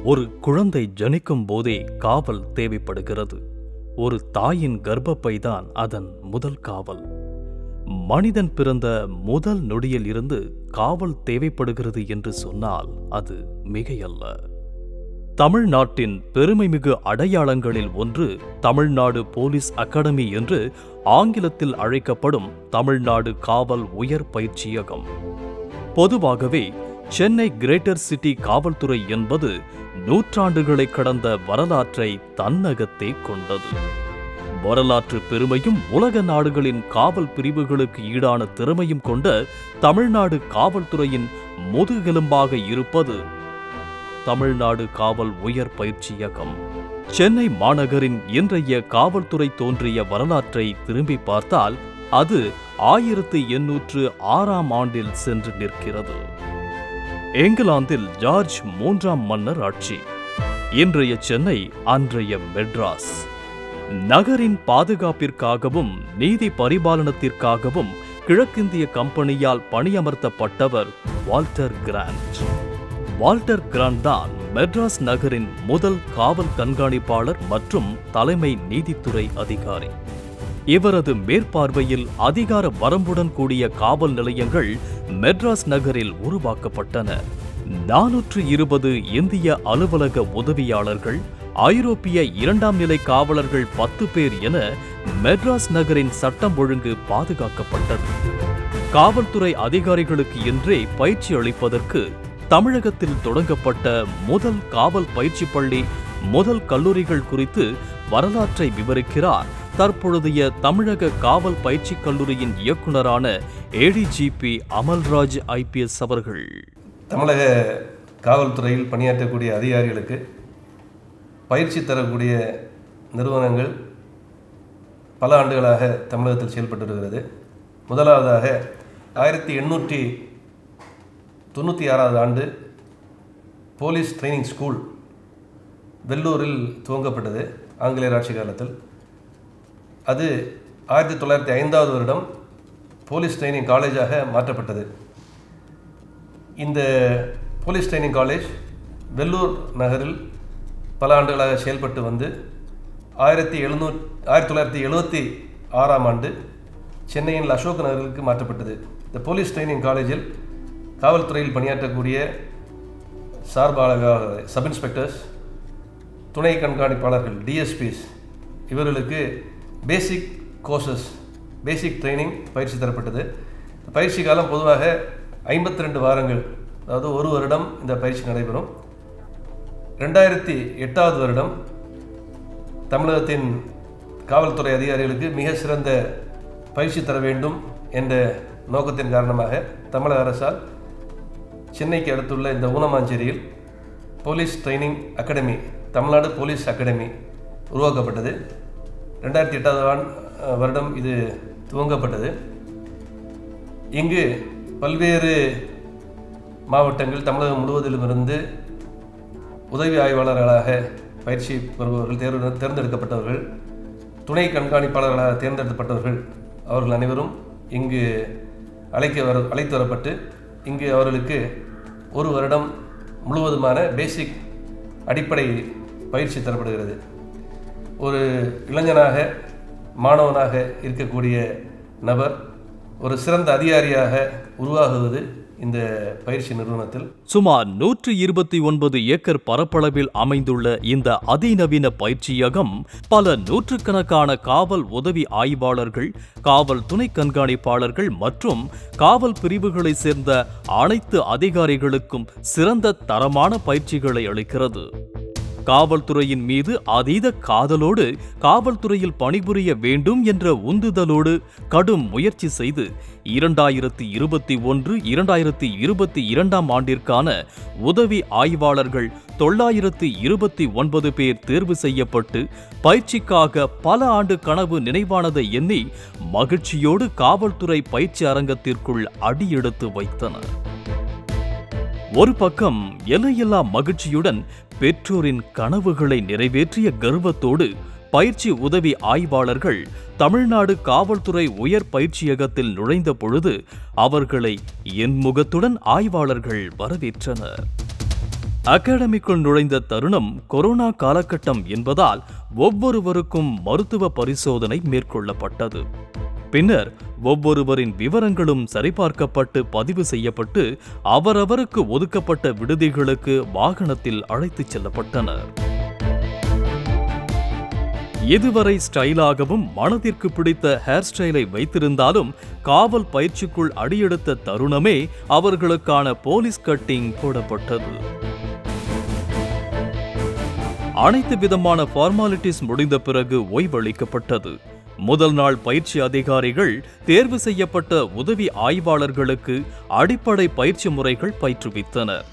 ஒரு குழந்தை ஜனிக்கும் போதே காவல் தேவைப்படுகிறது ஒரு தாயின் கர்ப்பப்பைதான் அதன் முதல் காவல் மனிதன் பிறந்த முதல் நொடியில் இருந்து காவல் தேவைப்படுகிறது என்று சொன்னால் அது மிகையல்ல தமிழ்நாட்டின் பெருமைமிகு அடையாளங்களில் ஒன்று தமிழ்நாடு போலீஸ் அகாடமி என்று ஆங்கிலத்தில் அழைக்கப்படும் தமிழ்நாடு காவல் உயர் பயிற்சியகம் பொதுவாகவே சென்னை கிரேட்டர் சிட்டி காவல்துறை என்பது நூற்றாண்டுகளை கடந்த வரலாற்றை தன்னகத்தே கொண்டது வரலாற்று பெருமையும் உலக நாடுகளின் காவல் பிரிவுகளுக்கு ஈடான திறமையும் கொண்ட தமிழ்நாடு காவல்துறையின் முதுகெலும்பாக இருப்பது தமிழ்நாடு காவல் உயர் பயிற்சியகம் சென்னை மாநகரின் இன்றைய காவல்துறை தோன்றிய வரலாற்றை திரும்பி பார்த்தால் அது ஆயிரத்து எண்ணூற்று ஆறாம் ஆண்டில் சென்று நிற்கிறது இங்கிலாந்தில் ஜார்ஜ் மூன்றாம் மன்னர் ஆட்சி இன்றைய சென்னை அன்றைய மெட்ராஸ் நகரின் பாதுகாப்பிற்காகவும் நீதி பரிபாலனத்திற்காகவும் கிழக்கிந்திய கம்பெனியால் பணியமர்த்தப்பட்டவர் வால்டர் கிராண்ட் வால்டர் கிராண்ட் தான் மெட்ராஸ் நகரின் முதல் காவல் கண்காணிப்பாளர் மற்றும் தலைமை நீதித்துறை அதிகாரி இவரது மேற்பார்வையில் அதிகார வரம்புடன் கூடிய காவல் நிலையங்கள் மெட்ராஸ் நகரில் உருவாக்கப்பட்டன நானூற்று இருபது இந்திய அலுவலக உதவியாளர்கள் ஐரோப்பிய இரண்டாம் நிலை காவலர்கள் பத்து பேர் என மெட்ராஸ் நகரின் சட்டம் ஒழுங்கு பாதுகாக்கப்பட்டது காவல்துறை அதிகாரிகளுக்கு என்றே பயிற்சி அளிப்பதற்கு தமிழகத்தில் தொடங்கப்பட்ட முதல் காவல் பயிற்சி பள்ளி முதல் கல்லூரிகள் குறித்து வரலாற்றை விவரிக்கிறார் தற்பொழுதைய தமிழக காவல் பயிற்சி கல்லூரியின் இயக்குனரான ஏடிஜிபி அமல்ராஜ் ஐபிஎஸ் அவர்கள் தமிழக காவல்துறையில் பணியாற்றக்கூடிய அதிகாரிகளுக்கு பயிற்சி தரக்கூடிய நிறுவனங்கள் பல ஆண்டுகளாக தமிழகத்தில் செயல்பட்டு வருகிறது முதலாவதாக ஆயிரத்தி எண்ணூற்றி தொண்ணூற்றி ஆறாவது ஆண்டு போலீஸ் ட்ரைனிங் ஸ்கூல் வெள்ளூரில் துவங்கப்பட்டது ஆங்கிலேயர் ஆட்சி காலத்தில் அது ஆயிரத்தி தொள்ளாயிரத்தி ஐந்தாவது வருடம் போலீஸ் ட்ரைனிங் காலேஜாக மாற்றப்பட்டது இந்த போலீஸ் ட்ரைனிங் காலேஜ் வெள்ளூர் நகரில் பல ஆண்டுகளாக செயல்பட்டு வந்து ஆயிரத்தி எழுநூ ஆயிரத்தி தொள்ளாயிரத்தி எழுபத்தி ஆறாம் ஆண்டு சென்னையின் அசோக் நகருக்கு மாற்றப்பட்டது இந்த போலீஸ் ட்ரைனிங் காலேஜில் காவல்துறையில் பணியாற்றக்கூடிய சார்பாளர்கள் சப் இன்ஸ்பெக்டர்ஸ் துணை கண்காணிப்பாளர்கள் டிஎஸ்பிஸ் இவர்களுக்கு பேசிக் கோர்சஸ் பேசிக் ட்ரைனிங் பயிற்சி தரப்பட்டது பயிற்சி காலம் பொதுவாக ஐம்பத்தி ரெண்டு வாரங்கள் அதாவது ஒரு வருடம் இந்த பயிற்சி நடைபெறும் ரெண்டாயிரத்தி எட்டாவது வருடம் தமிழகத்தின் காவல்துறை அதிகாரிகளுக்கு மிக சிறந்த பயிற்சி தர வேண்டும் என்ற நோக்கத்தின் காரணமாக தமிழக அரசால் சென்னைக்கு அடுத்துள்ள இந்த ஊனமாஞ்சேரியில் police training academy Tamil Nadu police academy உருவாக்கப்பட்டது ரெண்டாயிரத்தி எட்டாவது ஆண்டு வருடம் இது துவங்கப்பட்டது இங்கு பல்வேறு மாவட்டங்கள் தமிழகம் முழுவதிலும் இருந்து உதவி ஆய்வாளர்களாக பயிற்சி பெறுபவர்கள் தேர்வு தேர்ந்தெடுக்கப்பட்டவர்கள் துணை கண்காணிப்பாளர்களாக தேர்ந்தெடுக்கப்பட்டவர்கள் அவர்கள் அனைவரும் இங்கு அழைக்க வர அழைத்து வரப்பட்டு இங்கு அவர்களுக்கு ஒரு வருடம் முழுவதுமான பேசிக் அடிப்படை பயிற்சி தரப்படுகிறது ஒரு இளைஞனாக மாணவனாக இருக்கக்கூடிய நபர் ஒரு சிறந்த அதிகாரியாக உருவாகுவது இந்த பயிற்சி நிறுவனத்தில் சுமார் நூற்று இருபத்தி ஒன்பது ஏக்கர் பரப்பளவில் அமைந்துள்ள இந்த அதிநவீன பயிற்சியகம் பல நூற்றுக்கணக்கான காவல் உதவி ஆய்வாளர்கள் காவல் துணை கண்காணிப்பாளர்கள் மற்றும் காவல் பிரிவுகளைச் சேர்ந்த அனைத்து அதிகாரிகளுக்கும் சிறந்த தரமான பயிற்சிகளை அளிக்கிறது காவல்துறையின் மீது அதீத காதலோடு காவல்துறையில் பணிபுரிய வேண்டும் என்ற உந்துதலோடு கடும் முயற்சி செய்து இரண்டாயிரத்தி இருபத்தி ஒன்று இரண்டாயிரத்தி இருபத்தி இரண்டாம் ஆண்டிற்கான உதவி ஆய்வாளர்கள் தொள்ளாயிரத்தி இருபத்தி ஒன்பது பேர் தேர்வு செய்யப்பட்டு பயிற்சிக்காக பல ஆண்டு கனவு நினைவானதை எண்ணி மகிழ்ச்சியோடு காவல்துறை பயிற்சி அரங்கத்திற்குள் அடியெடுத்து வைத்தனர் ஒரு பக்கம் எல்லையில்லா மகிழ்ச்சியுடன் பெற்றோரின் கனவுகளை நிறைவேற்றிய கர்வத்தோடு பயிற்சி உதவி ஆய்வாளர்கள் தமிழ்நாடு காவல்துறை உயர் பயிற்சியகத்தில் நுழைந்த பொழுது அவர்களை என் முகத்துடன் ஆய்வாளர்கள் வரவேற்றனர் அகாடமிக்குள் நுழைந்த தருணம் கொரோனா காலகட்டம் என்பதால் ஒவ்வொருவருக்கும் மருத்துவ பரிசோதனை மேற்கொள்ளப்பட்டது பின்னர் ஒவ்வொருவரின் விவரங்களும் சரிபார்க்கப்பட்டு பதிவு செய்யப்பட்டு அவரவருக்கு ஒதுக்கப்பட்ட விடுதிகளுக்கு வாகனத்தில் அழைத்துச் செல்லப்பட்டனர் இதுவரை ஸ்டைலாகவும் மனதிற்கு பிடித்த ஹேர் ஸ்டைலை வைத்திருந்தாலும் காவல் பயிற்சிக்குள் அடியெடுத்த தருணமே அவர்களுக்கான போலீஸ் கட்டிங் போடப்பட்டது அனைத்து விதமான ஃபார்மாலிட்டிஸ் முடிந்த பிறகு ஓய்வளிக்கப்பட்டது முதல் நாள் பயிற்சி அதிகாரிகள் தேர்வு செய்யப்பட்ட உதவி ஆய்வாளர்களுக்கு அடிப்படை பயிற்சி முறைகள் பயிற்றுவித்தனர்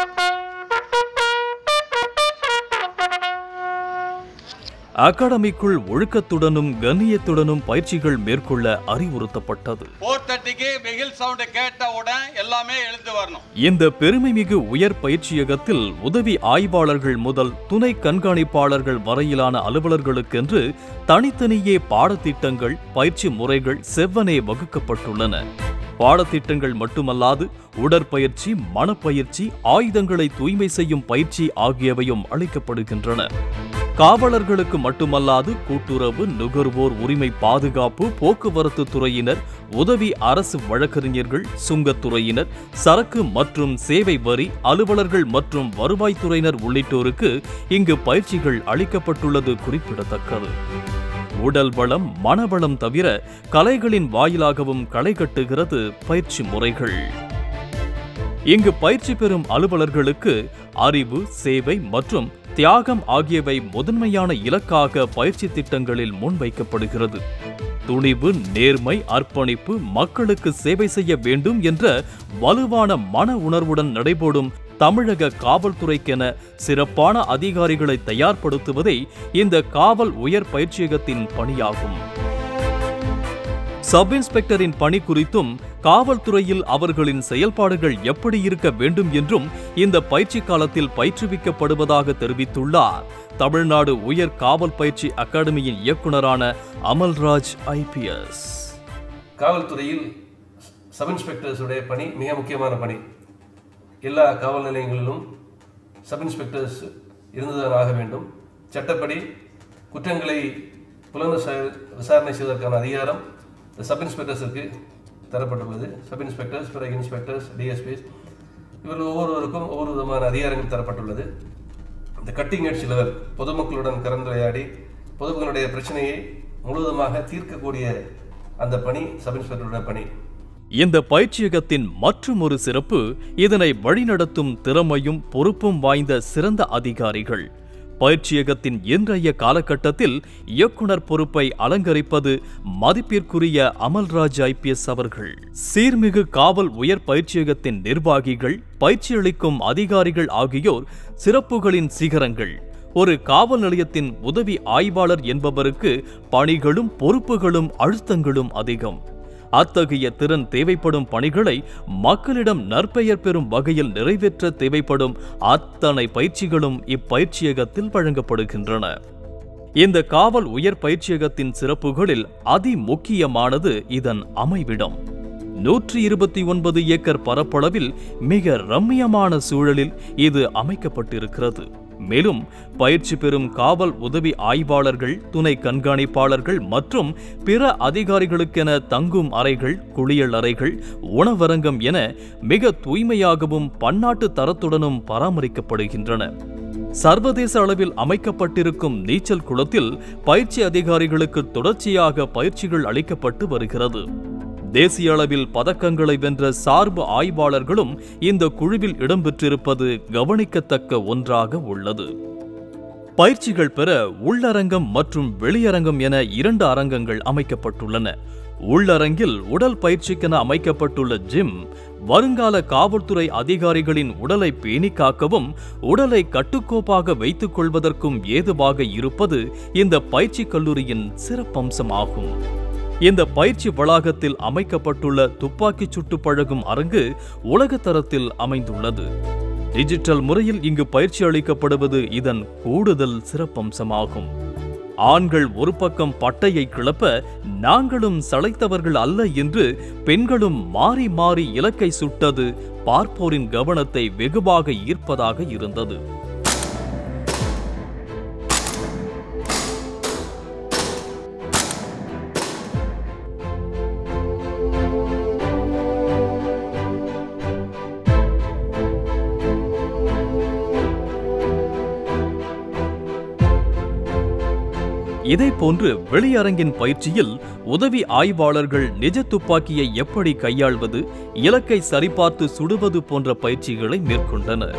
அகாடமிக்குள் ஒழுக்கத்துடனும் கண்ணியத்துடனும் பயிற்சிகள் மேற்கொள்ள அறிவுறுத்தப்பட்டது ஃபோர் தேர்ட்டிக்கு வெகில் சவுண்டு கேட்ட உடனே எல்லாமே எழுந்து வரணும் இந்த பெருமைமிகு உயர் பயிற்சியகத்தில் உதவி ஆய்வாளர்கள் முதல் துணை கண்காணிப்பாளர்கள் வரையிலான அலுவலர்களுக்கென்று தனித்தனியே பாடத்திட்டங்கள் பயிற்சி முறைகள் செவ்வனே வகுக்கப்பட்டுள்ளன பாடத்திட்டங்கள் மட்டுமல்லாது உடற்பயிற்சி மனப்பயிற்சி ஆயுதங்களை தூய்மை செய்யும் பயிற்சி ஆகியவையும் அளிக்கப்படுகின்றன காவலர்களுக்கு மட்டுமல்லாது கூட்டுறவு நுகர்வோர் உரிமை பாதுகாப்பு போக்குவரத்து துறையினர் உதவி அரசு வழக்கறிஞர்கள் சுங்கத்துறையினர் சரக்கு மற்றும் சேவை வரி அலுவலர்கள் மற்றும் வருவாய்த்துறையினர் உள்ளிட்டோருக்கு இங்கு பயிற்சிகள் அளிக்கப்பட்டுள்ளது குறிப்பிடத்தக்கது உடல் வளம் மனவளம் தவிர கலைகளின் வாயிலாகவும் களை கட்டுகிறது பயிற்சி முறைகள் இங்கு பயிற்சி பெறும் அலுவலர்களுக்கு அறிவு சேவை மற்றும் தியாகம் ஆகியவை முதன்மையான இலக்காக பயிற்சி திட்டங்களில் முன்வைக்கப்படுகிறது துணிவு நேர்மை அர்ப்பணிப்பு மக்களுக்கு சேவை செய்ய வேண்டும் என்ற வலுவான மன உணர்வுடன் நடைபோடும் தமிழக காவல்துறைக்கென சிறப்பான அதிகாரிகளை தயார்படுத்துவதே இந்த காவல் உயர் பயிற்சியகத்தின் பணியாகும் சப் இன்ஸ்பெக்டரின் பணி குறித்தும் காவல்துறையில் அவர்களின் செயல்பாடுகள் எப்படி இருக்க வேண்டும் என்றும் இந்த பயிற்சி காலத்தில் பயிற்றுவிக்கப்படுவதாக தெரிவித்துள்ளார் தமிழ்நாடு உயர் காவல் பயிற்சி அகாடமியின் இயக்குனரான அமல்ராஜ் ஐபிஎஸ் காவல்துறையில் சப் இன்ஸ்பெக்டர்ஸுடைய பணி மிக முக்கியமான பணி எல்லா காவல் நிலையங்களிலும் சப் இன்ஸ்பெக்டர்ஸ் இருந்துதான் ஆக வேண்டும் சட்டப்படி குற்றங்களை புலன செயல் விசாரணை செய்வதற்கான அதிகாரம் இந்த சப் இன்ஸ்பெக்டர்ஸுக்கு தரப்பட்டுள்ளது சப் இன்ஸ்பெக்டர்ஸ் பிறகு இன்ஸ்பெக்டர்ஸ் டிஎஸ்பிஸ் இவர்கள் ஒவ்வொருவருக்கும் ஒவ்வொரு விதமான அதிகாரங்கள் தரப்பட்டுள்ளது இந்த கட்டிங் எட்ஜ் லெவல் பொதுமக்களுடன் கலந்துரையாடி பொதுமக்களுடைய பிரச்சனையை முழுவதுமாக தீர்க்கக்கூடிய அந்த பணி சப் இன்ஸ்பெக்டருடைய பணி இந்த பயிற்சியகத்தின் மற்றும் ஒரு சிறப்பு இதனை வழிநடத்தும் திறமையும் பொறுப்பும் வாய்ந்த சிறந்த அதிகாரிகள் பயிற்சியகத்தின் இன்றைய காலகட்டத்தில் இயக்குனர் பொறுப்பை அலங்கரிப்பது மதிப்பிற்குரிய அமல்ராஜ் ஐபிஎஸ் அவர்கள் சீர்மிகு காவல் உயர் பயிற்சியகத்தின் நிர்வாகிகள் பயிற்சியளிக்கும் அதிகாரிகள் ஆகியோர் சிறப்புகளின் சிகரங்கள் ஒரு காவல் நிலையத்தின் உதவி ஆய்வாளர் என்பவருக்கு பணிகளும் பொறுப்புகளும் அழுத்தங்களும் அதிகம் அத்தகைய திறன் தேவைப்படும் பணிகளை மக்களிடம் நற்பெயர் பெறும் வகையில் நிறைவேற்ற தேவைப்படும் அத்தனை பயிற்சிகளும் இப்பயிற்சியகத்தில் வழங்கப்படுகின்றன இந்த காவல் உயர் பயிற்சியகத்தின் சிறப்புகளில் அதி முக்கியமானது இதன் அமைவிடம் நூற்றி இருபத்தி ஒன்பது ஏக்கர் பரப்பளவில் மிக ரம்மியமான சூழலில் இது அமைக்கப்பட்டிருக்கிறது மேலும் பயிற்சி பெறும் காவல் உதவி ஆய்வாளர்கள் துணை கண்காணிப்பாளர்கள் மற்றும் பிற அதிகாரிகளுக்கென தங்கும் அறைகள் குளியல் அறைகள் உணவரங்கம் என மிக தூய்மையாகவும் பன்னாட்டு தரத்துடனும் பராமரிக்கப்படுகின்றன சர்வதேச அளவில் அமைக்கப்பட்டிருக்கும் நீச்சல் குளத்தில் பயிற்சி அதிகாரிகளுக்கு தொடர்ச்சியாக பயிற்சிகள் அளிக்கப்பட்டு வருகிறது தேசிய அளவில் பதக்கங்களை வென்ற சார்பு ஆய்வாளர்களும் இந்த குழுவில் இடம்பெற்றிருப்பது கவனிக்கத்தக்க ஒன்றாக உள்ளது பயிற்சிகள் பெற உள்ளரங்கம் மற்றும் வெளியரங்கம் என இரண்டு அரங்கங்கள் அமைக்கப்பட்டுள்ளன உள்ளரங்கில் உடல் பயிற்சிக்கென அமைக்கப்பட்டுள்ள ஜிம் வருங்கால காவல்துறை அதிகாரிகளின் உடலை பேணி காக்கவும் உடலை கட்டுக்கோப்பாக வைத்துக் கொள்வதற்கும் ஏதுவாக இருப்பது இந்த பயிற்சி கல்லூரியின் சிறப்பம்சமாகும் இந்த பயிற்சி வளாகத்தில் அமைக்கப்பட்டுள்ள துப்பாக்கிச் சுட்டு பழகும் அரங்கு உலக தரத்தில் அமைந்துள்ளது டிஜிட்டல் முறையில் இங்கு பயிற்சி அளிக்கப்படுவது இதன் கூடுதல் சிறப்பம்சமாகும் ஆண்கள் ஒரு பக்கம் பட்டையை கிளப்ப நாங்களும் சளைத்தவர்கள் அல்ல என்று பெண்களும் மாறி மாறி இலக்கை சுட்டது பார்ப்போரின் கவனத்தை வெகுவாக ஈர்ப்பதாக இருந்தது இதேபோன்று வெளியரங்கின் பயிற்சியில் உதவி ஆய்வாளர்கள் நிஜ துப்பாக்கியை எப்படி கையாள்வது இலக்கை சரிபார்த்து சுடுவது போன்ற பயிற்சிகளை மேற்கொண்டனர்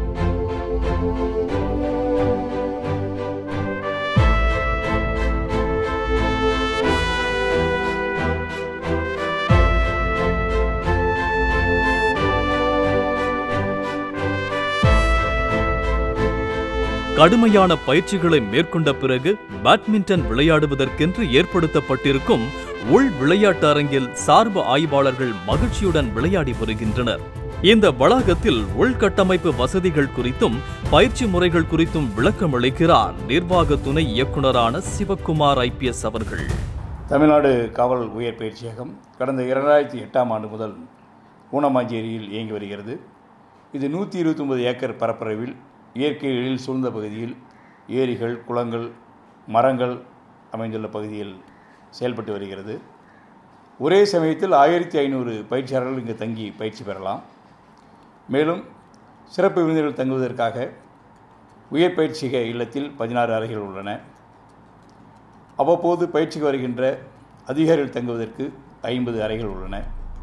கடுமையான பயிற்சிகளை மேற்கொண்ட பிறகு பேட்மிண்டன் விளையாடுவதற்கென்று ஏற்படுத்தப்பட்டிருக்கும் உள் விளையாட்டு அரங்கில் சார்பு ஆய்வாளர்கள் மகிழ்ச்சியுடன் விளையாடி வருகின்றனர் இந்த வளாகத்தில் உள்கட்டமைப்பு வசதிகள் குறித்தும் பயிற்சி முறைகள் குறித்தும் விளக்கம் அளிக்கிறார் நிர்வாக துணை இயக்குனரான சிவக்குமார் ஐபிஎஸ் அவர்கள் தமிழ்நாடு காவல் உயர் பயிற்சியகம் கடந்த இரண்டாயிரத்தி எட்டாம் ஆண்டு முதல் ஊனமாஞ்சேரியில் இயங்கி வருகிறது இது நூற்றி இருபத்தொம்பது ஏக்கர் பரப்பளவில் இயற்கை எழில் சூழ்ந்த பகுதியில் ஏரிகள் குளங்கள் மரங்கள் அமைந்துள்ள பகுதியில் செயல்பட்டு வருகிறது ஒரே சமயத்தில் ஆயிரத்தி ஐநூறு பயிற்சியாளர்கள் இங்கு தங்கி பயிற்சி பெறலாம் மேலும் சிறப்பு விருந்தினர்கள் தங்குவதற்காக உயர் பயிற்சிக இல்லத்தில் பதினாறு அறைகள் உள்ளன அவ்வப்போது பயிற்சிக்கு வருகின்ற அதிகாரிகள் தங்குவதற்கு ஐம்பது அறைகள் உள்ளன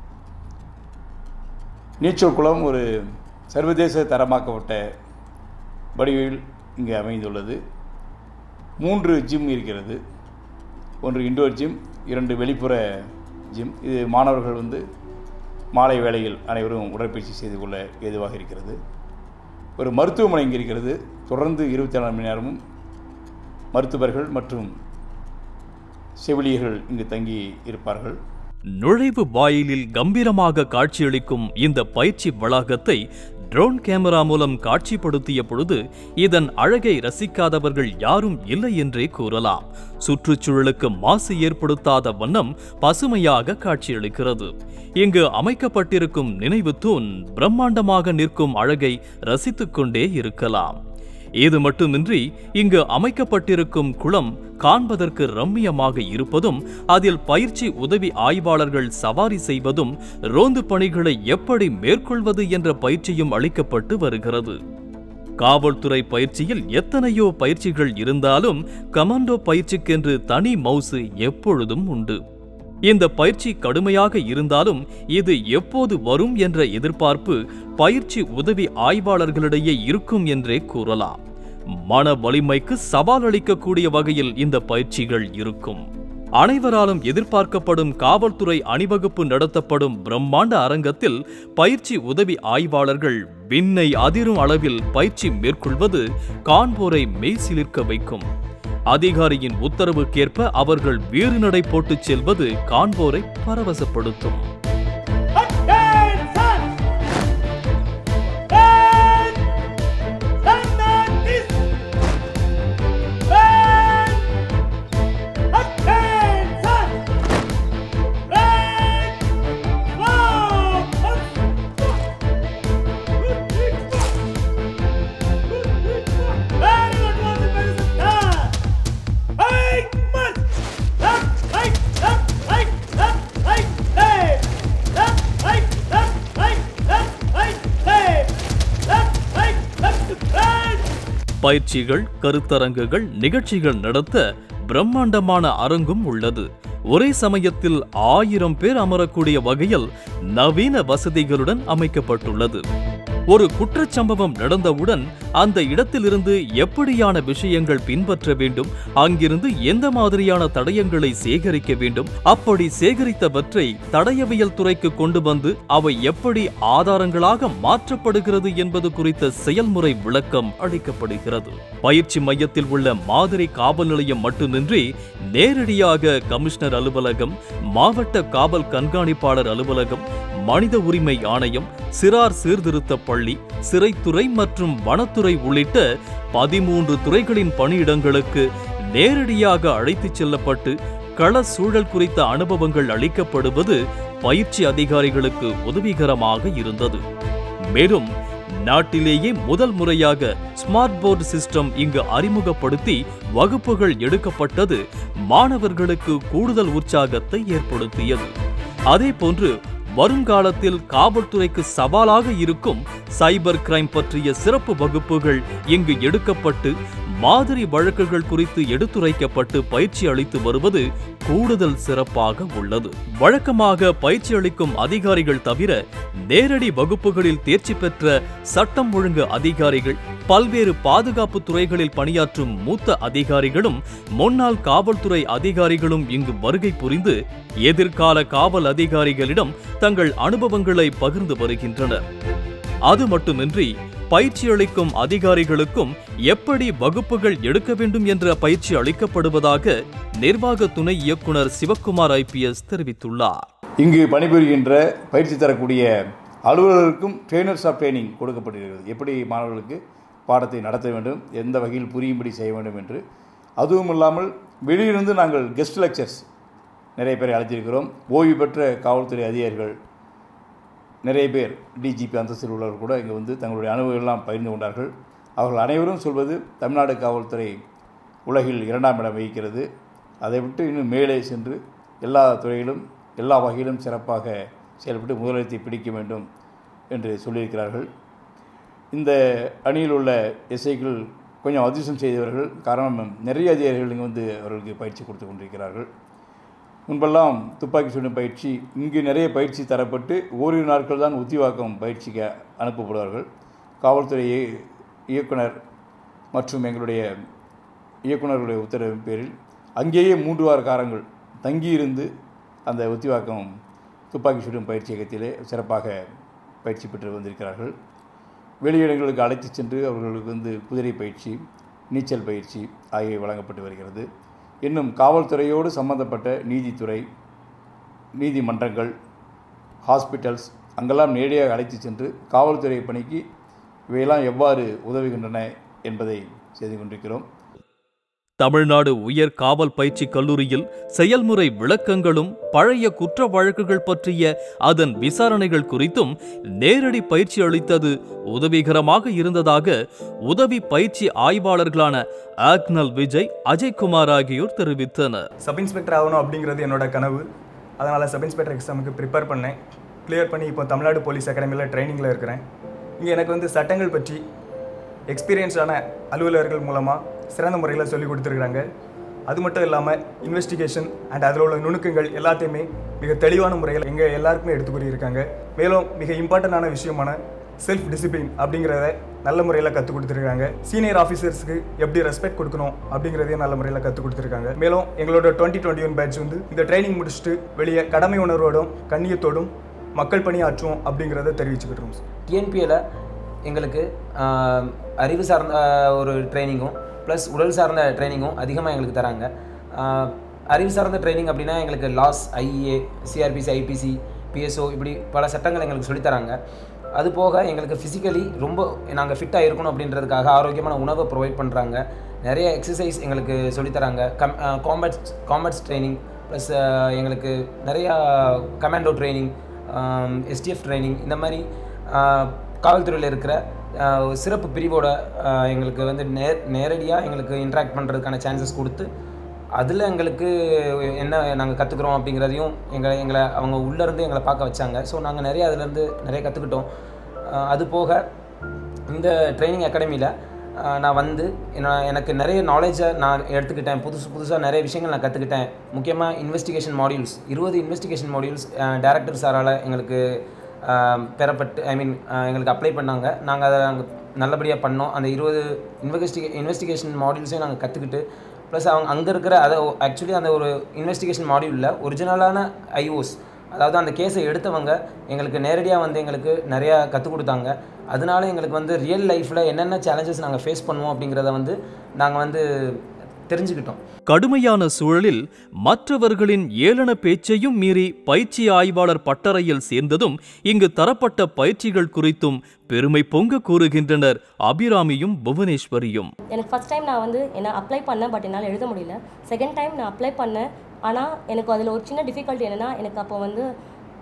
நீச்சல் குளம் ஒரு சர்வதேச தரமாக்கப்பட்ட வடிவில் இங்கு அமைந்துள்ளது மூன்று ஜிம் இருக்கிறது ஒன்று இண்டோர் ஜிம் இரண்டு வெளிப்புற ஜிம் இது மாணவர்கள் வந்து மாலை வேளையில் அனைவரும் உடற்பயிற்சி செய்து கொள்ள ஏதுவாக இருக்கிறது ஒரு மருத்துவமனை இங்கே இருக்கிறது தொடர்ந்து இருபத்தி நாலு மணி நேரமும் மருத்துவர்கள் மற்றும் செவிலியர்கள் இங்கு தங்கி இருப்பார்கள் நுழைவு வாயிலில் கம்பீரமாக காட்சியளிக்கும் இந்த பயிற்சி வளாகத்தை ட்ரோன் கேமரா மூலம் காட்சிப்படுத்திய பொழுது இதன் அழகை ரசிக்காதவர்கள் யாரும் இல்லை என்றே கூறலாம் சுற்றுச்சூழலுக்கு மாசு ஏற்படுத்தாத வண்ணம் பசுமையாக காட்சியளிக்கிறது இங்கு அமைக்கப்பட்டிருக்கும் நினைவு தூண் பிரம்மாண்டமாக நிற்கும் அழகை ரசித்துக் கொண்டே இருக்கலாம் இது மட்டுமின்றி இங்கு அமைக்கப்பட்டிருக்கும் குளம் காண்பதற்கு ரம்மியமாக இருப்பதும் அதில் பயிற்சி உதவி ஆய்வாளர்கள் சவாரி செய்வதும் ரோந்து பணிகளை எப்படி மேற்கொள்வது என்ற பயிற்சியும் அளிக்கப்பட்டு வருகிறது காவல்துறை பயிற்சியில் எத்தனையோ பயிற்சிகள் இருந்தாலும் கமாண்டோ பயிற்சிக்கென்று தனி மவுசு எப்பொழுதும் உண்டு இந்த பயிற்சி கடுமையாக இருந்தாலும் இது எப்போது வரும் என்ற எதிர்பார்ப்பு பயிற்சி உதவி ஆய்வாளர்களிடையே இருக்கும் என்றே கூறலாம் மன வலிமைக்கு சவால் அளிக்கக்கூடிய வகையில் இந்த பயிற்சிகள் இருக்கும் அனைவராலும் எதிர்பார்க்கப்படும் காவல்துறை அணிவகுப்பு நடத்தப்படும் பிரம்மாண்ட அரங்கத்தில் பயிற்சி உதவி ஆய்வாளர்கள் விண்ணை அதிரும் அளவில் பயிற்சி மேற்கொள்வது காண்போரை மெய்சிலிர்க்க வைக்கும் அதிகாரியின் உத்தரவுக்கேற்ப அவர்கள் வீறு நடை போட்டுச் செல்வது காண்போரை பரவசப்படுத்தும் பயிற்சிகள் கருத்தரங்குகள் நிகழ்ச்சிகள் நடத்த பிரம்மாண்டமான அரங்கும் உள்ளது ஒரே சமயத்தில் ஆயிரம் பேர் அமரக்கூடிய வகையில் நவீன வசதிகளுடன் அமைக்கப்பட்டுள்ளது ஒரு குற்றச்சம்பவம் நடந்தவுடன் அந்த இடத்திலிருந்து எப்படியான விஷயங்கள் பின்பற்ற வேண்டும் அங்கிருந்து எந்த மாதிரியான தடயங்களை சேகரிக்க வேண்டும் அப்படி சேகரித்தவற்றை தடயவியல் துறைக்கு கொண்டு வந்து அவை எப்படி ஆதாரங்களாக மாற்றப்படுகிறது என்பது குறித்த செயல்முறை விளக்கம் அளிக்கப்படுகிறது பயிற்சி மையத்தில் உள்ள மாதிரி காவல் நிலையம் மட்டுமின்றி நேரடியாக கமிஷனர் அலுவலகம் மாவட்ட காவல் கண்காணிப்பாளர் அலுவலகம் மனித உரிமை ஆணையம் சிறார் சீர்திருத்த பள்ளி சிறைத்துறை மற்றும் வனத்துறை உள்ளிட்ட பதிமூன்று துறைகளின் பணியிடங்களுக்கு நேரடியாக அழைத்துச் செல்லப்பட்டு கள சூழல் குறித்த அனுபவங்கள் அளிக்கப்படுவது பயிற்சி அதிகாரிகளுக்கு உதவிகரமாக இருந்தது மேலும் நாட்டிலேயே முதல் முறையாக ஸ்மார்ட் போர்டு சிஸ்டம் இங்கு அறிமுகப்படுத்தி வகுப்புகள் எடுக்கப்பட்டது மாணவர்களுக்கு கூடுதல் உற்சாகத்தை ஏற்படுத்தியது அதேபோன்று வருங்காலத்தில் காவல்துறைக்கு சவாலாக இருக்கும் சைபர் கிரைம் பற்றிய சிறப்பு வகுப்புகள் இங்கு எடுக்கப்பட்டு மாதிரி வழக்குகள் குறித்து எடுத்துரைக்கப்பட்டு பயிற்சி அளித்து வருவது கூடுதல் சிறப்பாக உள்ளது வழக்கமாக பயிற்சி அளிக்கும் அதிகாரிகள் தவிர நேரடி வகுப்புகளில் தேர்ச்சி பெற்ற சட்டம் ஒழுங்கு அதிகாரிகள் பல்வேறு பாதுகாப்பு துறைகளில் பணியாற்றும் மூத்த அதிகாரிகளும் முன்னாள் காவல்துறை அதிகாரிகளும் இங்கு வருகை புரிந்து எதிர்கால காவல் அதிகாரிகளிடம் தங்கள் அனுபவங்களை பகிர்ந்து வருகின்றனர் அது மட்டுமின்றி பயிற்சி அளிக்கும் அதிகாரிகளுக்கும் எப்படி வகுப்புகள் எடுக்க வேண்டும் என்ற பயிற்சி அளிக்கப்படுவதாக நிர்வாக துணை இயக்குனர் சிவக்குமார் ஐபிஎஸ் தெரிவித்துள்ளார் இங்கு பணிபுரிகின்ற பயிற்சி தரக்கூடிய அலுவலர்களுக்கும் ட்ரெயினர்ஸ் ஆஃப் ட்ரைனிங் கொடுக்கப்படுகிறது எப்படி மாணவர்களுக்கு பாடத்தை நடத்த வேண்டும் எந்த வகையில் புரியும்படி செய்ய வேண்டும் என்று அதுவும் இல்லாமல் வெளியிலிருந்து நாங்கள் கெஸ்ட் லெக்சர்ஸ் நிறைய பேரை அழைத்திருக்கிறோம் ஓய்வு பெற்ற காவல்துறை அதிகாரிகள் நிறைய பேர் டிஜிபி அந்தஸ்தில் உள்ளவர்கள் கூட இங்கே வந்து தங்களுடைய அனுபவங்கள்லாம் பகிர்ந்து கொண்டார்கள் அவர்கள் அனைவரும் சொல்வது தமிழ்நாடு காவல்துறை உலகில் இரண்டாம் இடம் வகிக்கிறது அதை விட்டு இன்னும் மேலே சென்று எல்லா துறையிலும் எல்லா வகையிலும் சிறப்பாக செயல்பட்டு முதலிடத்தை பிடிக்க வேண்டும் என்று சொல்லியிருக்கிறார்கள் இந்த அணியில் உள்ள எஸ்ஐக்கள் கொஞ்சம் அதிர்ஷ்டம் செய்தவர்கள் காரணம் நிறைய அதிகாரிகள் இங்கே வந்து அவர்களுக்கு பயிற்சி கொடுத்து கொண்டிருக்கிறார்கள் முன்பெல்லாம் துப்பாக்கி சுடும் பயிற்சி இங்கு நிறைய பயிற்சி தரப்பட்டு ஓரிரு நாட்கள் தான் உத்திவாக்கம் பயிற்சிக்கு அனுப்பப்படுவார்கள் காவல்துறை இய- இயக்குனர் மற்றும் எங்களுடைய இயக்குனர்களுடைய உத்தரவின் பேரில் அங்கேயே மூன்று வார காலங்கள் தங்கியிருந்து அந்த உத்திவாக்கம் துப்பாக்கி சுடும் பயிற்சியகத்திலே சிறப்பாக பயிற்சி பெற்று வந்திருக்கிறார்கள் வெளியிடங்களுக்கு அழைத்துச் சென்று அவர்களுக்கு வந்து குதிரை பயிற்சி நீச்சல் பயிற்சி ஆகியவை வழங்கப்பட்டு வருகிறது இன்னும் காவல்துறையோடு சம்பந்தப்பட்ட நீதித்துறை நீதிமன்றங்கள் ஹாஸ்பிட்டல்ஸ் அங்கெல்லாம் நேரடியாக அழைத்துச் சென்று காவல்துறை பணிக்கு இவையெல்லாம் எவ்வாறு உதவுகின்றன என்பதை செய்து கொண்டிருக்கிறோம் தமிழ்நாடு உயர் காவல் பயிற்சி கல்லூரியில் செயல்முறை விளக்கங்களும் பழைய குற்ற வழக்குகள் பற்றிய அதன் விசாரணைகள் குறித்தும் நேரடி பயிற்சி அளித்தது உதவிகரமாக இருந்ததாக உதவி பயிற்சி ஆய்வாளர்களான ஆக்னல் விஜய் அஜய்குமார் ஆகியோர் தெரிவித்தனர் சப் இன்ஸ்பெக்டர் ஆகணும் அப்படிங்கிறது என்னோட கனவு அதனால் சப் இன்ஸ்பெக்டர் எக்ஸாமுக்கு ப்ரிப்பேர் பண்ணேன் கிளியர் பண்ணி இப்போ தமிழ்நாடு போலீஸ் அகாடமியில் ட்ரைனிங்கில் இருக்கிறேன் இங்கே எனக்கு வந்து சட்டங்கள் பற்றி எக்ஸ்பீரியன்ஸான அலுவலர்கள் மூலமாக சிறந்த முறையில் சொல்லி கொடுத்துருக்குறாங்க அது மட்டும் இல்லாமல் இன்வெஸ்டிகேஷன் அண்ட் அதில் உள்ள நுணுக்கங்கள் எல்லாத்தையுமே மிக தெளிவான முறையில் எங்கள் எல்லாருக்குமே எடுத்து கூறியிருக்காங்க மேலும் மிக இம்பார்ட்டண்டான விஷயமான செல்ஃப் டிசிப்ளின் அப்படிங்கிறத நல்ல முறையில் கற்றுக் கொடுத்துருக்காங்க சீனியர் ஆஃபீஸர்ஸ்க்கு எப்படி ரெஸ்பெக்ட் கொடுக்கணும் அப்படிங்கிறதையும் நல்ல முறையில் கற்றுக் கொடுத்துருக்காங்க மேலும் எங்களோட டுவெண்ட்டி டுவெண்ட்டி ஒன் பேட்ச் வந்து இந்த ட்ரைனிங் முடிச்சுட்டு வெளியே கடமை உணர்வோடும் கண்ணியத்தோடும் மக்கள் பணியாற்றுவோம் அப்படிங்கிறத தெரிவிச்சுக்கிட்டோம் சார் டிஎன்பியில் எங்களுக்கு ஆஹ், அறிவு சார்ந்த ஆஹ், ஒரு ட்ரைனிங்கும் ப்ளஸ் உடல் சார்ந்த ட்ரைனிங்கும் அதிகமாக எங்களுக்கு தராங்க ஆஹ், அறிவு சார்ந்த ட்ரைனிங் அப்படின்னா எங்களுக்கு laws IA CrPC IPC PSO இப்படி பல சட்டங்கள் எங்களுக்கு சொல்லித் தராங்க அது போக எங்களுக்கு ஃபிசிக்கலி ரொம்ப நாங்கள் ஃபிட்டாக இருக்கணும் அப்படின்றதுக்காக ஆரோக்கியமான உணவை ப்ரொவைட் பண்ணுறாங்க நிறைய எக்ஸசைஸ் எங்களுக்கு சொல்லித் தராங்க கம் காம்பேட்ஸ் காம்பேட்ஸ் ட்ரைனிங் ப்ளஸ் எங்களுக்கு நிறையா கமாண்டோ ட்ரைனிங் எஸ்டிஎஃப் ட்ரைனிங் இந்த மாதிரி ஆஹ், காவல்துறையில் இருக்கிற ஆஹ், ஒரு சிறப்பு பிரிவோட ஆஹ், எங்களுக்கு வந்து நேர் நேரடியாக எங்களுக்கு இன்ட்ராக்ட் பண்ணுறதுக்கான சான்சஸ் கொடுத்து அதில் எங்களுக்கு என்ன நாங்கள் கற்றுக்குறோம் அப்படிங்கிறதையும் எங்களை எங்களை அவங்க உள்ளேருந்து எங்களை பார்க்க வச்சாங்க ஸோ நாங்கள் நிறைய அதுலேருந்து நிறைய கற்றுக்கிட்டோம் அது போக இந்த ட்ரைனிங் அகாடமியில் நான் வந்து நான் எனக்கு நிறைய நாலேஜை நான் எடுத்துக்கிட்டேன் புதுசு புதுசாக நிறைய விஷயங்கள் நான் கற்றுக்கிட்டேன் முக்கியமாக இன்வெஸ்டிகேஷன் மாடியூல்ஸ் இருபது இன்வெஸ்டிகேஷன் மாடியூல்ஸ் டேரக்டர் சாரால் எங்களுக்கு ஆஹ், பெறப்பட்டு ஐ மீன் எங்களுக்கு அப்ளை பண்ணாங்க நாங்கள் அதை நாங்கள் நல்லபடியாக பண்ணோம் அந்த இருபது இன்வெஸ்டிகே இன்வெஸ்டிகேஷன் மாடியூல்ஸையும் நாங்கள் கற்றுக்கிட்டு ப்ளஸ் அவங்க அங்கே இருக்கிற அதை ஆக்சுவலி அந்த ஒரு இன்வெஸ்டிகேஷன் மாடியூலில் ஒரிஜினலான ஐஓஸ் அதாவது அந்த கேஸை எடுத்தவங்க எங்களுக்கு நேரடியாக வந்து எங்களுக்கு நிறையா கற்றுக் கொடுத்தாங்க அதனால எங்களுக்கு வந்து ரியல் லைஃப்பில் என்னென்ன சேலஞ்சஸ் நாங்கள் ஃபேஸ் பண்ணுவோம் அப்படிங்கிறத வந்து நாங்கள் வந்து தெரிஞ்சுக்கிட்டோம் கடுமையான சூழலில் மற்றவர்களின் ஏளன பேச்சையும் மீறி பயிற்சி ஆய்வாளர் பட்டறையில் சேர்ந்ததும் இங்கு தரப்பட்ட பயிற்சிகள் குறித்தும் பெருமை பொங்க கூறுகின்றனர் அபிராமியும் புவனேஸ்வரியும் எனக்கு ஃபஸ்ட் டைம் நான் வந்து என்ன அப்ளை பண்ணேன் பட் என்னால் எழுத முடியல செகண்ட் டைம் நான் அப்ளை பண்ணேன் ஆனால் எனக்கு அதில் ஒரு சின்ன டிஃபிகல்ட்டி என்னென்னா எனக்கு அப்போ வந்து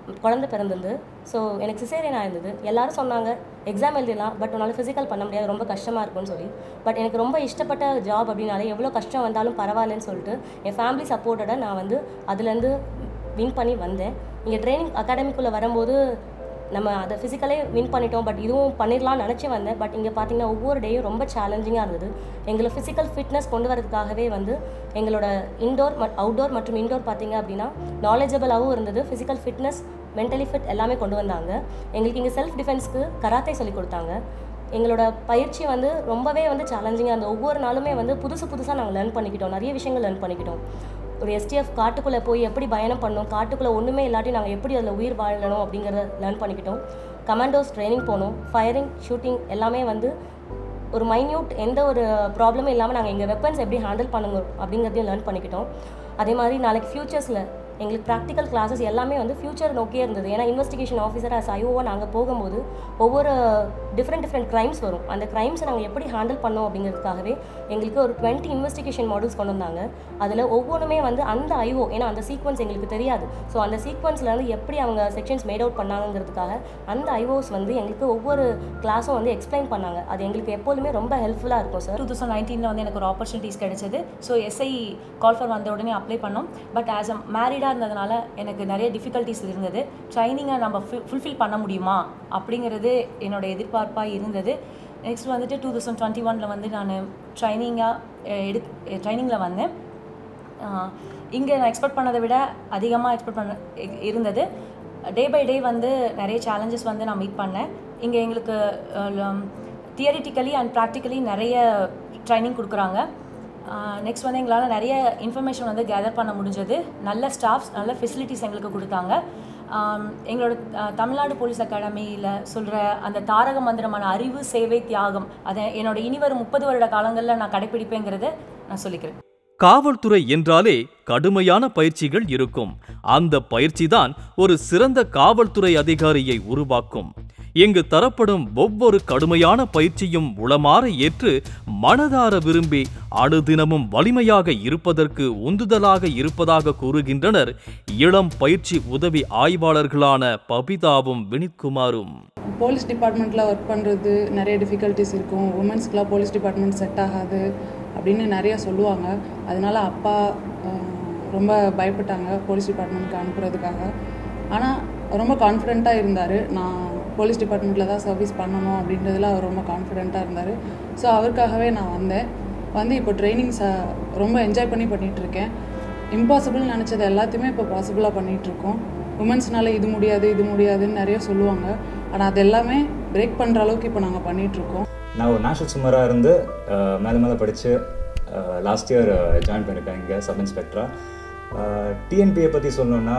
குழந்தை பிறந்திருந்து ஸோ எனக்கு சிசேரியனாக இருந்தது எல்லாரும் சொன்னாங்க எக்ஸாம் எழுதிடலாம் பட் உன்னால் ஃபிசிக்கல் பண்ண முடியாது ரொம்ப கஷ்டமாக இருக்கும்னு சொல்லி பட் எனக்கு ரொம்ப இஷ்டப்பட்ட ஜாப் அப்படின்னாலே எவ்வளோ கஷ்டம் வந்தாலும் பரவாயில்லன்னு சொல்லிட்டு என் ஃபேமிலி சப்போர்ட்டோட நான் வந்து அதுலேருந்து வின் பண்ணி வந்தேன் இங்கே ட்ரைனிங் அகாடமிக்குள்ளே வரும்போது நம்ம அதை ஃபிசிக்கலே வின் பண்ணிட்டோம் பட் இதுவும் பண்ணிடலாம்னு நினச்சி வந்தேன் பட் இங்கே பார்த்தீங்கன்னா ஒவ்வொரு டேயும் ரொம்ப சேலஞ்சிங்காக இருந்தது எங்களை ஃபிசிக்கல் ஃபிட்னஸ் கொண்டு வரதுக்காகவே வந்து எங்களோட இன்டோர் அவுட்டோர் மற்றும் இன்டோர் பார்த்தீங்க அப்படின்னா நாலேஜபிளாகவும் இருந்தது ஃபிசிக்கல் ஃபிட்னஸ் மென்டலி ஃபிட் எல்லாமே கொண்டு வந்தாங்க எங்களுக்கு இங்கே செல்ஃப் டிஃபென்ஸ்க்கு கராத்தே சொல்லி கொடுத்தாங்க எங்களோட பயிற்சி வந்து ரொம்பவே வந்து சேலஞ்சிங்காக இருந்தது ஒவ்வொரு நாளுமே வந்து புதுசு புதுசாக நாங்கள் லேர்ன் பண்ணிக்கிட்டோம் நிறைய விஷயங்கள் லேர்ன் பண்ணிக்கிட்டோம் ஒரு எஸ்டிஎஃப் காட்டுக்குள்ளே போய் எப்படி பயணம் பண்ணணும் காட்டுக்குள்ளே ஒன்றுமே இல்லாட்டி நாங்கள் எப்படி அதில் உயிர் வாழணும் அப்படிங்கிறத லேர்ன் பண்ணிக்கிட்டோம் கமாண்டோஸ் ட்ரைனிங் போனோம் ஃபயரிங் ஷூட்டிங் எல்லாமே வந்து ஒரு மைன்யூட் எந்த ஒரு ப்ராப்ளமும் இல்லாமல் நாங்கள் எங்கள் வெப்பன்ஸ் எப்படி ஹேண்டில் பண்ணுங்க அப்படிங்கிறதையும் லேர்ன் பண்ணிக்கிட்டோம் அதே மாதிரி நாளைக்கு ஃப்யூச்சர்ஸில் எங்களுக்கு ப்ராக்டிக்கல் கிளாஸஸ் எல்லாமே வந்து ஃப்யூச்சர் நோக்கியே இருந்தது ஏன்னா இன்வெஸ்டிகேஷன் ஆஃபீஸர் அஸ் ஐஓவாக நாங்கள் போகும்போது ஒவ்வொரு டிஃப்ரெண்ட் டிஃப்ரெண்ட் க்ரைம்ஸ் வரும் அந்த க்ரைம்ஸை நாங்கள் எப்படி ஹேண்டில் பண்ணோம் அப்படிங்கிறதுக்காகவே எங்களுக்கு ஒரு டுவெண்ட்டி இன்வெஸ்டிகேஷன் மாடல்ஸ் கொண்டு வந்தாங்க அதில் ஒவ்வொன்றுமே வந்து அந்த ஐஓ ஏன்னா அந்த சீக்வன்ஸ் எங்களுக்கு தெரியாது ஸோ அந்த சீக்வன்ஸில் வந்து எப்படி அவங்க செக்ஷன்ஸ் மேட் அவுட் பண்ணாங்கிறதுக்காக அந்த ஐஓஸ் வந்து எங்களுக்கு ஒவ்வொரு கிளாஸும் வந்து எக்ஸ்பிளைன் பண்ணாங்க அது எங்களுக்கு எப்போதுமே ரொம்ப ஹெல்ப்ஃபுல்லாக இருக்கும் சார் டூ தௌசண்ட் நைன்டீனில் வந்து எனக்கு ஒரு ஆப்பர்ச்சுனிட்டிஸ் கிடைச்சது ஸோ எஸ்ஐ கால் ஃபார் வந்த உடனே அப்ளை பண்ணோம் பட் ஆஸ் அ மேரிடாக இருந்ததுனால எனக்கு நிறைய டிஃபிகல்ட்டிஸ் இருந்தது ட்ரைனிங்கை நம்ம ஃபுல்ஃபில் பண்ண முடியுமா அப்படிங்கிறது என்னோட எதிர்பார்ப்பாக இருந்தது நெக்ஸ்ட் வந்துட்டு டூ தௌசண்ட் டுவெண்ட்டி ஒனில் வந்து நான் ட்ரைனிங்காக எடு ட்ரைனிங்கில் வந்தேன் இங்கே நான் எக்ஸ்பெக்ட் பண்ணதை விட அதிகமாக எக்ஸ்பெக்ட் பண்ண இ- இருந்தது டே பை டே வந்து நிறைய சேலஞ்சஸ் வந்து நான் மீட் பண்ணேன் இங்கே எங்களுக்கு தியரிட்டிக்கலி அண்ட் ப்ராக்டிக்கலி நிறைய ட்ரைனிங் கொடுக்குறாங்க நெக்ஸ்ட் வந்து எங்களால் நிறைய இன்ஃபர்மேஷன் வந்து கேதர் பண்ண முடிஞ்சது நல்ல ஸ்டாஃப்ஸ் நல்ல ஃபெசிலிட்டிஸ் எங்களுக்கு கொடுத்தாங்க ஆம், எங்களோட அஹ், தமிழ்நாடு போலீஸ் அகாடமியில் சொல்கிற அந்த தாரக மந்திரமான அறிவு சேவை தியாகம் அதை என்னோட இனிவரும் முப்பது வருட காலங்களில் நான் கடைப்பிடிப்பேங்கிறத நான் சொல்லிக்கிறேன் காவல்துறை என்றாலே கடுமையான பயிற்சிகள் இருக்கும் அந்த பயிற்சிதான் ஒரு சிறந்த காவல்துறை அதிகாரியை உருவாக்கும் இங்கு தரப்படும் ஒவ்வொரு கடுமையான பயிற்சியும் உளமாற ஏற்று மனதார விரும்பி அணுதினமும் வலிமையாக இருப்பதற்கு உந்துதலாக இருப்பதாக கூறுகின்றனர் இளம் பயிற்சி உதவி ஆய்வாளர்களான பபிதாவும் வினித்குமாரும் போலீஸ் டிபார்ட்மெண்ட்டில் ஒர்க் பண்ணுறது நிறைய டிஃபிகல்ட்டிஸ் இருக்கும் உமன்ஸ்க்குலாம் போலீஸ் டிபார்ட்மெண்ட் செட் ஆகாது அப்படின்னு நிறைய சொல்லுவாங்க அதனால அப்பா அஹ், ரொம்ப பயப்பட்டாங்க போலீஸ் டிபார்ட்மெண்ட்க்கு அனுப்புறதுக்காக ஆனால் ரொம்ப கான்ஃபிடெண்ட்டாக இருந்தார் நான் போலீஸ் டிபார்ட்மெண்ட்டில் தான் சர்வீஸ் பண்ணணும் அப்படின்றதுல அவர் ரொம்ப கான்ஃபிடெண்ட்டாக இருந்தார் ஸோ அவருக்காகவே நான் வந்தேன் வந்து இப்போ ட்ரைனிங்ஸை ரொம்ப என்ஜாய் பண்ணி பண்ணிகிட்டு இருக்கேன் இம்பாசிபிள் நினச்சது எல்லாத்தையுமே இப்போ பாசிபிளாக பண்ணிகிட்ருக்கோம் உமன்ஸ்னால இது முடியாது இது முடியாதுன்னு நிறைய சொல்லுவாங்க ஆனால் அது எல்லாமே பிரேக் பண்ணுற அளவுக்கு இப்போ நாங்கள் பண்ணிகிட்ருக்கோம் நான் ஒரு நேஷனல் சும்மராக இருந்து அஹ், மேலே மேலே படித்து லாஸ்ட் இயர் ஜாயின் பண்ணியிருக்கேன் இங்கே சப் இன்ஸ்பெக்டராக டிஎன்பியை பற்றி சொல்லணுன்னா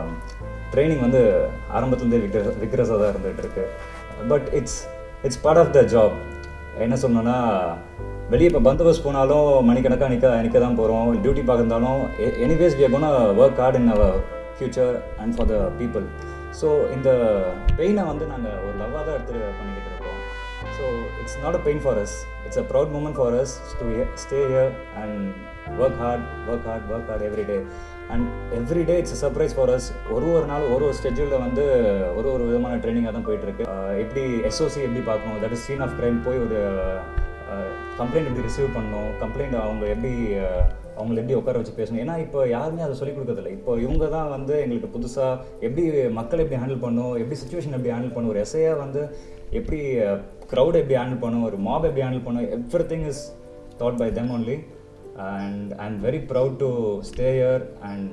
ட்ரைனிங் வந்து ஆரம்பத்துலேருந்தே விக்ர விக்ரஸாக தான் இருந்துகிட்டு இருக்கு but it's it's part of the job என்ன சொல்லணும்னா வெளியே இப்போ பந்தோபஸ்த் போனாலும் மணிக்கணக்காக நிற்க நிற்க தான் போகிறோம் டியூட்டி பார்க்குறதாலும் anyways we gonna work hard in our future and for the people so இந்த பெயினை வந்து நாங்கள் ஒரு லவ்வாக தான் எடுத்து பண்ணிக்கிட்டு இருக்கோம் so it's not a pain for us it's a proud moment for us to stay here and work hard work hard work hard every day and every day it's surprise for us ஒரு ஒரு நாள் ஒரு ஒரு ஸ்கெட்யூலில் வந்து ஒரு ஒரு விதமான ட்ரைனிங்காக தான் போயிட்டுருக்கு எப்படி எஸ்ஓசி எப்படி பார்க்கணும் that is scene of crime போய் ஒரு கம்ப்ளைண்ட் எப்படி ரிசீவ் பண்ணணும் கம்ப்ளைண்ட் அவங்க எப்படி அஹ், அவங்கள எப்படி உட்கார வச்சு பேசணும் ஏன்னா இப்போ யாருமே அதை சொல்லிக் கொடுக்கறதில்ல இப்போ இவங்க தான் வந்து எங்களுக்கு புதுசாக எப்படி மக்களை எப்படி ஹேண்டில் பண்ணணும் எப்படி சுச்சுவேஷன் எப்படி ஹேண்டில் பண்ணணும் ஒரு எஸ்ஐயாக வந்து எப்படி க்ரௌட் எப்படி ஹேண்டில் பண்ணணும் ஒரு மாப் எப்படி ஹேண்டில் பண்ணணும் everything is taught by them only and I am very proud to stay here and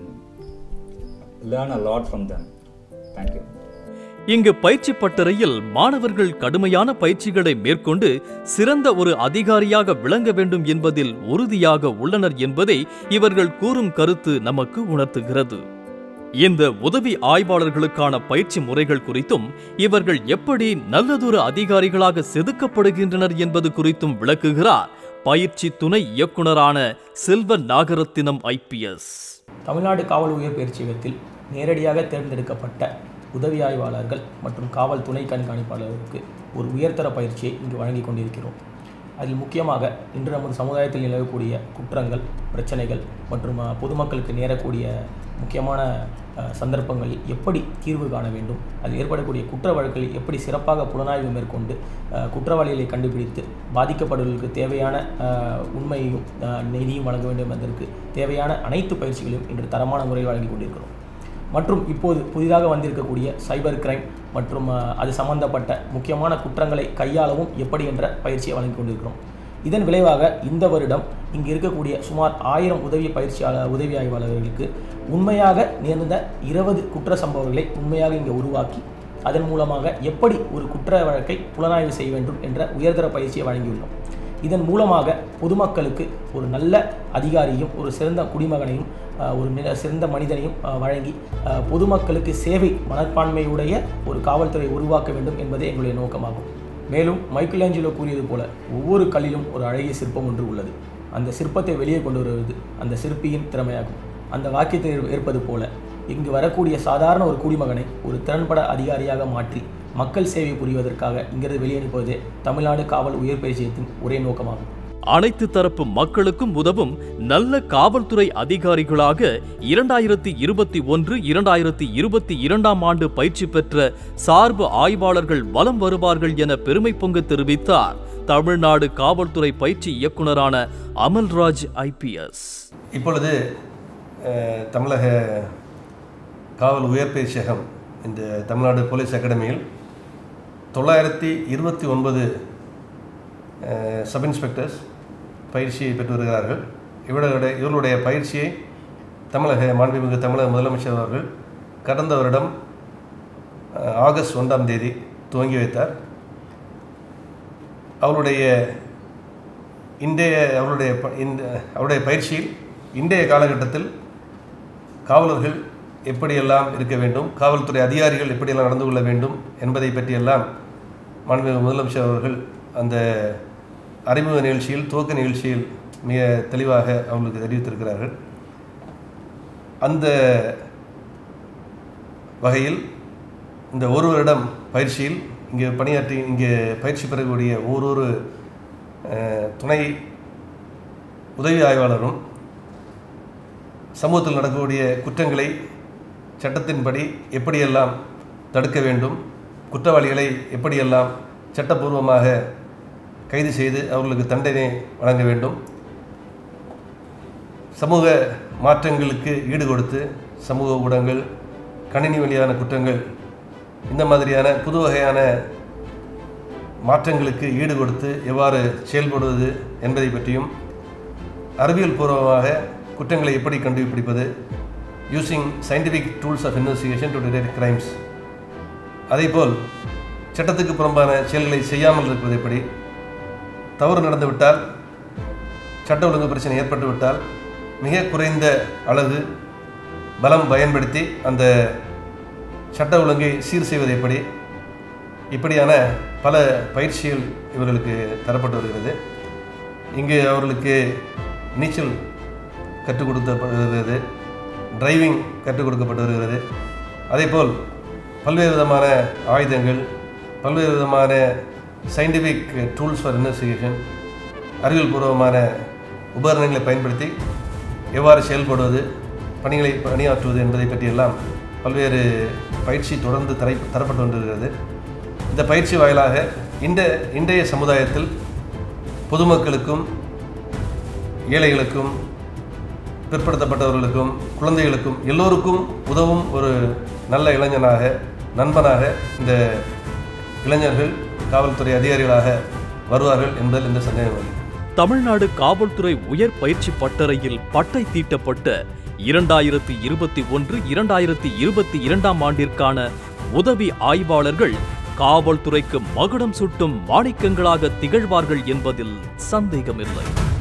learn a lot from them thank you இங்கு பயிற்சி பட்டறையில் மாணவர்கள் கடுமையான பயிற்சிகளை மேற்கொண்டு சிறந்த ஒரு அதிகாரியாக விளங்க வேண்டும் என்பதில் உறுதியாக உள்ளனர் என்பதை இவர்கள் கூறும் கருத்து நமக்கு உணர்த்துகிறது இந்த உதவி ஆய்வாளர்களுக்கான பயிற்சி முறைகள் குறித்தும் இவர்கள் எப்படி நல்லதொரு அதிகாரிகளாக செதுக்கப்படுகின்றனர் என்பது குறித்தும் விளக்குகிறார் பயிற்சி துணை இயக்குனரான செல்வ நாகரத்தினம் ஐபிஎஸ் தமிழ்நாடு காவல் உயர் பயிற்சியகத்தில் நேரடியாக தேர்ந்தெடுக்கப்பட்ட உதவி ஆய்வாளர்கள் மற்றும் காவல் துணை கண்காணிப்பாளருக்கு ஒரு உயர்தர பயிற்சியை இங்கு வழங்கிக் கொண்டிருக்கிறோம் அதில் முக்கியமாக இன்று நமது சமுதாயத்தில் நிலவக்கூடிய குற்றங்கள் பிரச்சனைகள் மற்றும் அஹ், பொதுமக்களுக்கு நேரக்கூடிய முக்கியமான அஹ், சந்தர்ப்பங்களில் எப்படி தீர்வு காண வேண்டும் அதில் ஏற்படக்கூடிய குற்ற வழக்குகளில் எப்படி சிறப்பாக புலனாய்வு மேற்கொண்டு அஹ், குற்றவாளிகளை கண்டுபிடித்து பாதிக்கப்படுவர்களுக்கு தேவையான அஹ், உண்மையையும் அஹ், நீதியும் வழங்க வேண்டும் என்பதற்கு தேவையான அனைத்து பயிற்சிகளையும் இன்று தரமான முறையில் வழங்கி கொண்டிருக்கிறோம் மற்றும் இப்போது புதிதாக வந்திருக்கக்கூடிய சைபர் கிரைம் மற்றும் அஹ், அது சம்பந்தப்பட்ட முக்கியமான குற்றங்களை கையாளவும் எப்படி என்ற பயிற்சியை வழங்கி கொண்டிருக்கிறோம் இதன் விளைவாக இந்த வருடம் இங்கு இருக்கக்கூடிய சுமார் ஆயிரம் உதவி பயிற்சியாளர் உதவி ஆய்வாளர்களுக்கு உண்மையாக நேர்ந்த இருபது குற்ற சம்பவங்களை உண்மையாக இங்கே உருவாக்கி அதன் மூலமாக எப்படி ஒரு குற்ற வழக்கை புலனாய்வு செய்ய வேண்டும் என்ற உயர்தர பயிற்சியை வழங்கியுள்ளோம் இதன் மூலமாக பொதுமக்களுக்கு ஒரு நல்ல அதிகாரியும் ஒரு சிறந்த குடிமகனையும் அஹ், ஒரு மிக சிறந்த மனிதனையும் அஹ், வழங்கி அஹ், பொதுமக்களுக்கு சேவை மனப்பான்மையுடைய ஒரு காவல்துறை உருவாக்க வேண்டும் என்பதே எங்களுடைய நோக்கமாகும் மேலும் மைக்கேல் ஆஞ்சலோ கூறியது போல ஒவ்வொரு கல்லிலும் ஒரு அழகிய சிற்பம் ஒன்று உள்ளது அந்த சிற்பத்தை வெளியே கொண்டு வருவது அந்த சிற்பியின் திறமையாகும் அந்த வாக்கியத்தை ஏற்- ஏற்பது போல இங்கு வரக்கூடிய சாதாரண ஒரு குடிமகனை ஒரு திறன்பட அதிகாரியாக மாற்றி மக்கள் சேவை புரிவதற்காக இங்கிருந்து வெளியனுப்புவதே தமிழ்நாடு காவல் உயர் பயிற்சியத்தின் ஒரே நோக்கமாகும் அனைத்து தரப்பு மக்களுக்கும் உதவும் நல்ல காவல்துறை அதிகாரிகளாக இரண்டாயிரத்தி இருபத்தி ஒன்று இரண்டாயிரத்தி இருபத்தி இரண்டாம் ஆண்டு பயிற்சி பெற்ற சார்பு ஆய்வாளர்கள் வலம் வருவார்கள் என பெருமை பொங்க தெரிவித்தார் தமிழ்நாடு காவல்துறை பயிற்சி இயக்குனரான அமல்ராஜ் ஐபிஎஸ் இப்பொழுது அஹ், தமிழக காவல் உயர் பயிற்சியகம் இந்த தமிழ்நாடு போலீஸ் அகாடமியில் தொள்ளாயிரத்தி இருபத்தி ஒன்பது சப் இன்ஸ்பெக்டர்ஸ் பயிற்சியை பெற்று வருகிறார்கள் இவர்களுடைய இவர்களுடைய பயிற்சியை தமிழக மாண்புமிகு தமிழக முதலமைச்சர் அவர்கள் கடந்த வருடம் அஹ், ஆகஸ்ட் ஒன்றாம் தேதி துவங்கி வைத்தார் அவருடைய இன்றைய அவருடைய ப- இந்த அவருடைய பயிற்சியில் இன்றைய காலகட்டத்தில் காவலர்கள் எப்படியெல்லாம் இருக்க வேண்டும் காவல்துறை அதிகாரிகள் எப்படியெல்லாம் நடந்து கொள்ள வேண்டும் என்பதை பற்றியெல்லாம் மாண்புமிகு முதலமைச்சர் அவர்கள் அந்த அறிமுக நிகழ்ச்சியில் துவக்க நிகழ்ச்சியில் மிக தெளிவாக அவர்களுக்கு தெரிவித்திருக்கிறார்கள் அந்த வகையில் இந்த ஒரு வருடம் பயிற்சியில் இங்கே பணியாற்றி இங்கே பயிற்சி பெறக்கூடிய ஒவ்வொரு அஹ், துணை உதவி ஆய்வாளரும் சமூகத்தில் நடக்கக்கூடிய குற்றங்களை சட்டத்தின்படி எப்படியெல்லாம் தடுக்க வேண்டும் குற்றவாளிகளை எப்படியெல்லாம் சட்டப்பூர்வமாக கைது செய்து அவர்களுக்கு தண்டனை வழங்க வேண்டும் சமூக மாற்றங்களுக்கு ஈடு கொடுத்து சமூக ஊடகங்கள் கணினி வழியான குற்றங்கள் இந்த மாதிரியான புது வகையான மாற்றங்களுக்கு ஈடு கொடுத்து எவ்வாறு செயல்படுவது என்பதை பற்றியும் அறிவியல் பூர்வமாக குற்றங்களை எப்படி கண்டுபிடிப்பது using scientific tools of investigation to detect crimes அதேபோல் சட்டத்துக்கு புறம்பான செயல்களை செய்யாமல் இருப்பது எப்படி தவறு நடந்துவிட்டால் சட்ட ஒழுங்கு பிரச்சனை ஏற்பட்டு விட்டால் மிக குறைந்த அளவு பலம் பயன்படுத்தி அந்த சட்ட ஒழுங்கை சீர் செய்வது எப்படி இப்படியான பல பயிற்சிகள் இவர்களுக்கு தரப்பட்டு வருகிறது இங்கு அவர்களுக்கு நீச்சல் கற்றுக் கொடுக்கப்படுகிறது டிரைவிங் கற்றுக் கொடுக்கப்பட்டு வருகிறது அதேபோல் பல்வேறு விதமான ஆயுதங்கள் பல்வேறு விதமான சயின்டிஃபிக் டூல்ஸ் ஃபார் இன்வெஸ்டிகேஷன் அறிவியல் பூர்வமான உபகரணங்களை பயன்படுத்தி எவ்வாறு செயல்படுவது பணிகளை பணியாற்றுவது என்பதை பற்றியெல்லாம் பல்வேறு பயிற்சி தொடர்ந்து தரை தரப்பட்டு கொண்டிருக்கிறது இந்த பயிற்சி வாயிலாக இந்த இன்றைய சமுதாயத்தில் பொதுமக்களுக்கும் ஏழைகளுக்கும் பிற்படுத்தப்பட்டவர்களுக்கும் குழந்தைகளுக்கும் எல்லோருக்கும் உதவும் ஒரு நல்ல இளைஞனாக நண்பனாக இந்த இளைஞர்கள் காவல்துறை அதிகாரிகளாக வருவார்கள் என்பதில் எந்த சந்தேகம் இல்லை தமிழ்நாடு காவல்துறை உயர் பயிற்சி பட்டறையில் பட்டை தீட்டப்பட்ட இரண்டாயிரத்தி இருபத்தி ஒன்று இரண்டாயிரத்தி இருபத்தி இரண்டாம் ஆண்டிற்கான உதவி ஆய்வாளர்கள் காவல்துறைக்கு மகுடம் சுட்டும் மாணிக்கங்களாக திகழ்வார்கள் என்பதில் சந்தேகமில்லை